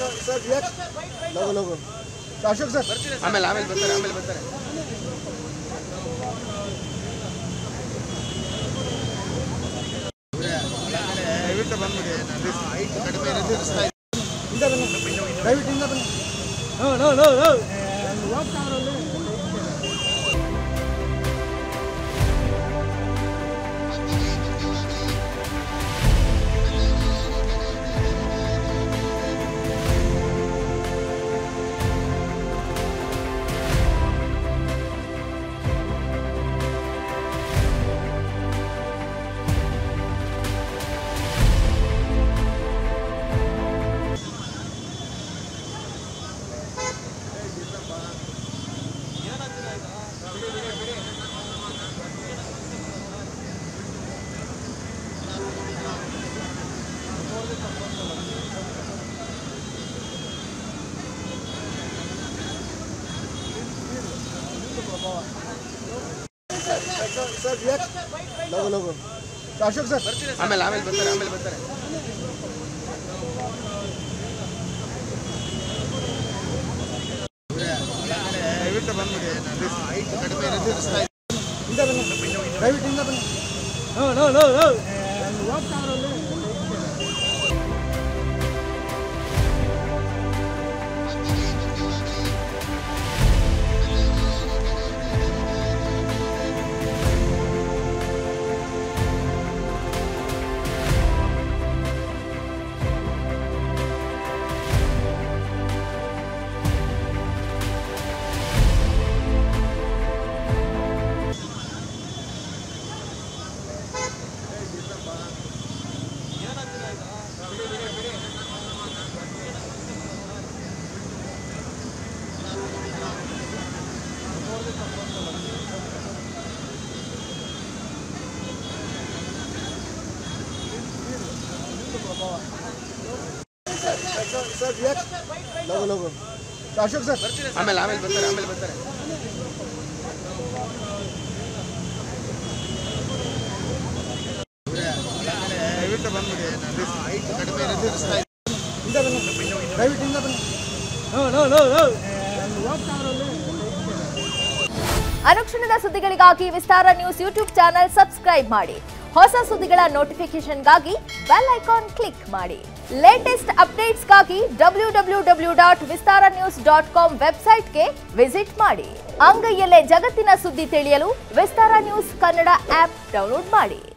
Sir react ಲಗು ಲಗು Ashok sir ಆಮೇಲೆ ಆಮೇಲೆ ಬರ್ತಾರೆ ಆಮೇಲೆ ಬರ್ತಾರೆ ದಯವಿಟ್ಟು ಬಂದ್ಬಿಡಿ ಹೈಟ್ ಕಡಿಮೆ ಇರೋದು ಇರಿಸ್ತಾ ಇದ್ದೀನಿ. ಹಿಂದೆ ಬನ್ನಿ ದಯವಿಟ್ಟು ಹಿಂದೆ ಬನ್ನಿ ಸರ್ ರಿಯಾಕ್ಟ್ ಲಗು ಲಗು ಅಶೋಕ್ ಸರ್ ಆಮೇಲೆ ಆಮೇಲೆ ಬರ್ತಾರೆ ಆಮೇಲೆ ಬರ್ತಾರೆ ದಯವಿಟ್ಟು ಬಂದ್ಬಿಡಿ ಹೈಟ್ ಕಡಿಮೆ ಇರೋದು ಇರಿಸ್ತಾ ಇದ್ದೀನಿ. ಹಿಂದೆ ಬನ್ನಿ ದಯವಿಟ್ಟು ಹಿಂದೆ ಬನ್ನಿ ಸರ್ ರಿಯಾಕ್ಟ್ ಲಗು ಲಗು ಅಶೋಕ್ ಸರ್ ಆಮೇಲೆ ಆಮೇಲೆ ಬರ್ತಾರೆ ಆಮೇಲೆ ಬರ್ತಾರೆ ದಯವಿಟ್ಟು ಬಂದ್ಬಿಡಿ ಹೈಟ್ ಕಡಿಮೆ ಇರೋದು ಇರಿಸ್ತಾ ಇದ್ದೀನಿ. ಹಿಂದೆ ಬನ್ನಿ ದಯವಿಟ್ಟು ಹಿಂದೆ ಬನ್ನಿ ಅನುಕ್ಷಣದ ಸುದ್ದಿಗಳಿಗಾಗಿ Vistara news YouTube channel subscribe ಮಾಡಿ ಹೊಸ ಸುದ್ದಿಗಳ ನೋಟಿಫಿಕೇಶನ್ಗಾಗಿ ಬೆಲ್ ಐಕಾನ್ ಕ್ಲಿಕ್ ಮಾಡಿ ಲೇಟೆಸ್ಟ್ ಅಪ್ಡೇಟ್ಸ್ಗಾಗಿ W W W dot Vistara news dot com ವೆಬ್ಸೈಟ್ಗೆ ವಿಸಿಟ್ ಮಾಡಿ ಅಂಗೈಯಲ್ಲೇ ಜಗತ್ತಿನ ಸುದ್ದಿ ತಿಳಿಯಲು Vistara news Kannada app download ಮಾಡಿ